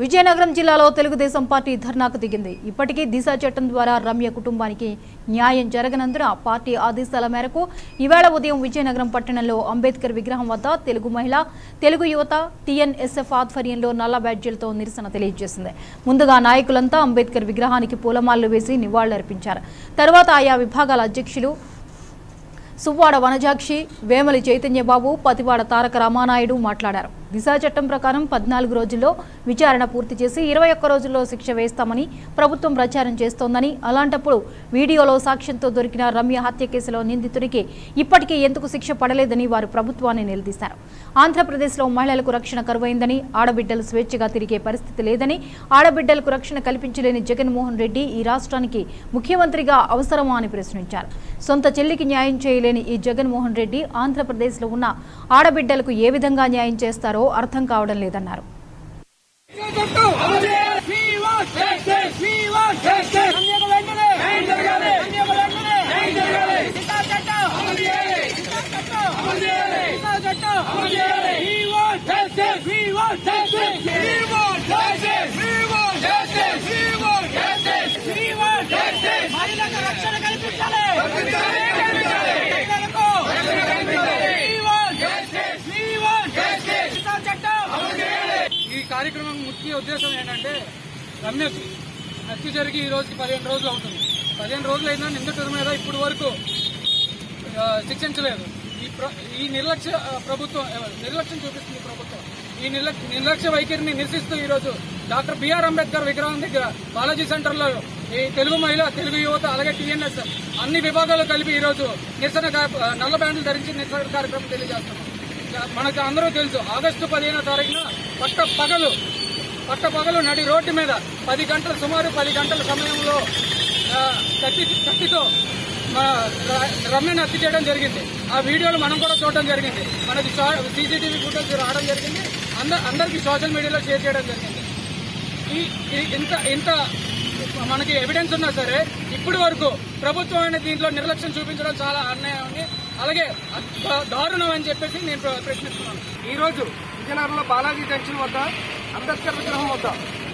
విజయనగరం జిల్లాలో తెలుగుదేశం పార్టీ ధర్నాకు దిగింది ఇప్పటికీ దిశ చట్టం ద్వారా రమ్య కుటుంబానికి న్యాయం జరగనందున పార్టీ ఆదేశాల మేరకు ఈవేళ ఉదయం విజయనగరం పట్టణంలో అంబేద్కర్ విగ్రహం వద్ద తెలుగు మహిళ తెలుగు యువత టీఎన్ఎస్ఎఫ్ ఆధ్వర్యంలో నల్ల బ్యాడ్జీలతో నిరసన తెలియజేసింది ముందుగా నాయకులంతా అంబేద్కర్ విగ్రహానికి పూలమాలలు వేసి నివాళులర్పించారు తర్వాత ఆయా విభాగాల అధ్యక్షులు సువ్వాడ వనజాక్షి వేమలి చైతన్యబాబు పతివాడ తారక రామానాయుడు మాట్లాడారు దిశా చట్టం ప్రకారం పద్నాలుగు రోజుల్లో విచారణ పూర్తి చేసి ఇరవై ఒక్క రోజుల్లో శిక్ష వేస్తామని ప్రభుత్వం ప్రచారం చేస్తోందని అలాంటప్పుడు వీడియోలో సాక్ష్యంతో దొరికిన రమ్య హత్య కేసులో నిందితుడికి ఇప్పటికీ ఎందుకు శిక్ష పడలేదని వారు ప్రభుత్వాన్ని నిలదీశారు ఆంధ్రప్రదేశ్లో మహిళలకు రక్షణ కరువైందని ఆడబిడ్డలు స్వేచ్ఛగా తిరిగే పరిస్థితి లేదని ఆడబిడ్డలకు రక్షణ కల్పించలేని జగన్మోహన్ రెడ్డి ఈ రాష్ట్రానికి ముఖ్యమంత్రిగా అవసరమా అని ప్రశ్నించారు సొంత చెల్లికి న్యాయం చేయలేని ఈ జగన్మోహన్ రెడ్డి ఆంధ్రప్రదేశ్లో ఉన్న ఆడబిడ్డలకు ఏ విధంగా న్యాయం చేస్తారో అర్థం కావడం లేదన్నారు రక్షణ కల్పించాలి ఈ కార్యక్రమం ముఖ్య ఉద్దేశం ఏంటంటే రమ్యకు హత్య జరిగి ఈ రోజుకి పదిహేను రోజులు అవుతుంది పదిహేను రోజులు అయినా నిందితుల మీద ఇప్పటి వరకు ఆ, శిక్షించలేదు ఈ ప్ర- ఈ నిర్లక్ష్య ఆ, ప్రభుత్వం ఆ, నిర్లక్ష్యం చూపిస్తుంది ఈ ప్రభుత్వం ఈ నిర్లక్ష్య నిర్లక్ష్య వైఖరిని నిరసిస్తూ ఈ రోజు డాక్టర్ బిఆర్ అంబేద్కర్ విగ్రహం దగ్గర బాలాజీ సెంటర్ లో ఈ తెలుగు మహిళ తెలుగు యువత అలాగే టీఎన్ఎస్ అన్ని విభాగాలు కలిపి ఈ రోజు నిరసన కా- నల్ల బ్యాండ్లు ధరించి నిరసన కార్యక్రమం తెలియజేస్తున్నాం మనకు అందరూ తెలుసు ఆగస్టు పదిహేనో తారీఖున పట్ట పగలు పట్ట పగలు నడి రోడ్డు మీద పది గంటల సుమారు పది గంటల సమయంలో ఆ, కత్తి కత్తితో మన ర- రమ్యను హత్య చేయడం జరిగింది ఆ వీడియోలు మనం కూడా చూడడం జరిగింది మనకి సీసీటీవీ ఫుటేజ్ రావడం జరిగింది అందరు అందరికి సోషల్ మీడియాలో షేర్ చేయడం జరిగింది ఈ ఈ- ఇంత ఇంత మనకి ఎవిడెన్స్ ఉన్నా సరే ఇప్పటి వరకు ప్రభుత్వం అనే దీంట్లో నిర్లక్ష్యం చూపించడం చాలా అన్యాయం అని అలాగే దా- దారుణం అని చెప్పేసి నేను ప్ర- ప్రశ్నిస్తున్నాను ఈ రోజు విజయనగరంలో బాలాజీ జంక్షన్ వద్ద అంబేద్కర్ విగ్రహం వద్ద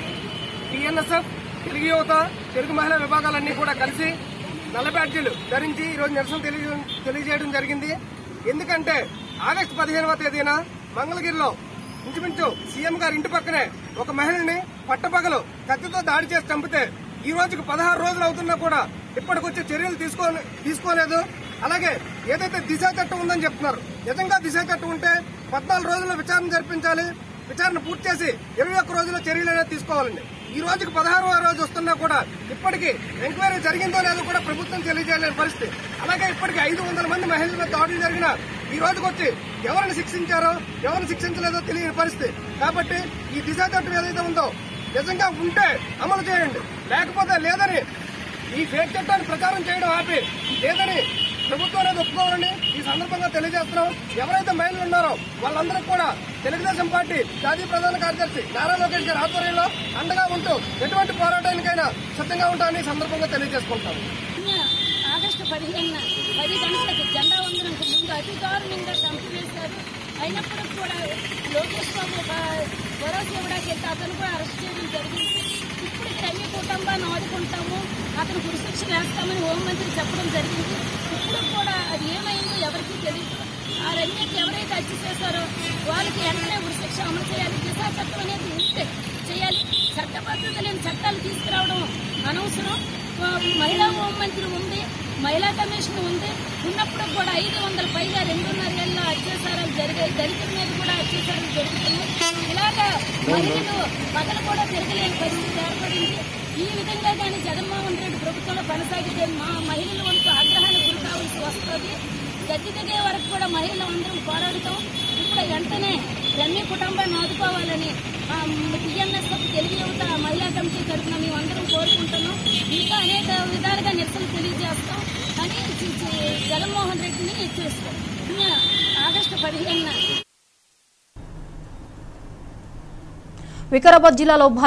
టీఎన్ఎస్ఎఫ్ తెలుగు యువత తెలుగు మహిళా విభాగాలన్నీ కూడా కలిసి నల్ల బ్యాడ్జీలు ధరించి ఈ రోజు నిరసన తెలియ- తెలియజేయడం జరిగింది ఎందుకంటే ఆగస్టు పదిహేనవ తేదీన మంగళగిరిలో ఇంచుమించు సీఎం గారి ఇంటి పక్కనే ఒక మహిళని పట్టపగలు కత్తితో దాడి చేసి చంపితే ఈ రోజుకు పదహారు రోజులు అవుతున్నా కూడా ఇప్పటికొచ్చే చర్యలు తీసుకో తీసుకోలేదు అలాగే ఏదైతే దిశ చట్టం ఉందని చెప్తున్నారు నిజంగా దిశ చట్టం ఉంటే పద్నాలుగు రోజుల్లో విచారణ జరిపించాలి విచారణ పూర్తి చేసి ఇరవై ఒక్క రోజుల్లో చర్యలు అనేది తీసుకోవాలండి ఈ రోజుకి పదహారవ రోజు వస్తున్నా కూడా ఇప్పటికీ ఎంక్వైరీ జరిగిందో లేదో కూడా ప్రభుత్వం తెలియజేయలేని పరిస్థితి అలాగే ఇప్పటికి ఐదు వందల మంది మహిళల మీద దాడులు జరిగిన ఈ రోజుకి వచ్చి ఎవరిని శిక్షించారో ఎవరిని శిక్షించలేదో తెలియని పరిస్థితి కాబట్టి ఈ దిశ చట్టం ఏదైతే ఉందో నిజంగా ఉంటే అమలు చేయండి లేకపోతే లేదని ఈ ఫేక్ చట్టాన్ని ప్రచారం చేయడం ఆపి లేదని ప్రభుత్వం అనేది ఒప్పుకోవాలని ఈ సందర్భంగా తెలియజేస్తున్నాం ఎవరైతే మహిళలు ఉన్నారో వాళ్ళందరూ కూడా తెలుగుదేశం పార్టీ జాతీయ ప్రధాన కార్యదర్శి నారా లోకేష్ గారి ఆధ్వర్యంలో అండగా ఉంటూ ఎటువంటి పోరాటానికైనా సిద్ధంగా ఉంటామని ఈ సందర్భంగా తెలియజేసుకుంటాం నిన్న ఆగస్టు పదిహేనున పది గంటలకు జెండా వందనంకు ముందు అతి దారుణంగా చంపివేశారు అయినప్పటికీ కూడా లోకేష్ బాబు ఒక భరోసా ఇవ్వడానికి వెళ్తే అతను కూడా అరెస్ట్ చేయడం జరిగింది ఇప్పుడు రమ్య కుటుంబాన్ని ఆదుకుంటాము అతను గురిశిక్ష వేస్తామని హోంమంత్రి చెప్పడం జరిగింది ఇప్పుడు కూడా అది ఏమైందో ఎవరికీ తెలియదు ఆ రమ్యకి ఎవరైతే హత్య చేశారో వాళ్ళకి వెంటనే ఉరిశిక్ష అమలు చేయాలి దిశా చట్టం అనేది ఉంటే చేయాలి చట్టబద్ధత లేని చట్టాలు తీసుకురావడం అనవసరం ఆ, మహిళా హోంమంత్రి ఉంది మహిళా కమిషన్ ఉంది ఉన్నప్పుడు కూడా ఐదు వందల పైగా రెండున్నర ఏళ్ళ అత్యాచారాలు జరిగాయి దళితుల మీద కూడా అత్యాచారాలు జరుగుతున్నాయి ఇలాగా మహిళలు పగలు కూడా తిరగలేని పరిస్థితి ఏర్పడింది ఈ విధంగా కానీ జగన్మోహన్ రెడ్డి ప్రభుత్వంలో కొనసాగితే మా మహిళలు వంతు ఆగ్రహానికి గురి కావాల్సి వస్తుంది గట్టి దిగే వరకు కూడా మహిళలు అందరం పోరాడుతాం ఇప్పుడు వెంటనే రమ్య కుటుంబాన్ని ఆదుకోవాలని టీఎన్ఎస్ఎఫ్ తెలుగు యువత మహిళా కమిటీ తరఫున మేమందరం కోరుకుంటున్నాం ఇంకా అనేక విధాలుగా నిరసన తెలియజేస్తాం అని చి- చి- జగన్మోహన్ రెడ్డిని హెచ్చరిస్తాం నిన్న ఆగస్టు పదిహేనున వికారాబాద్ జిల్లాలో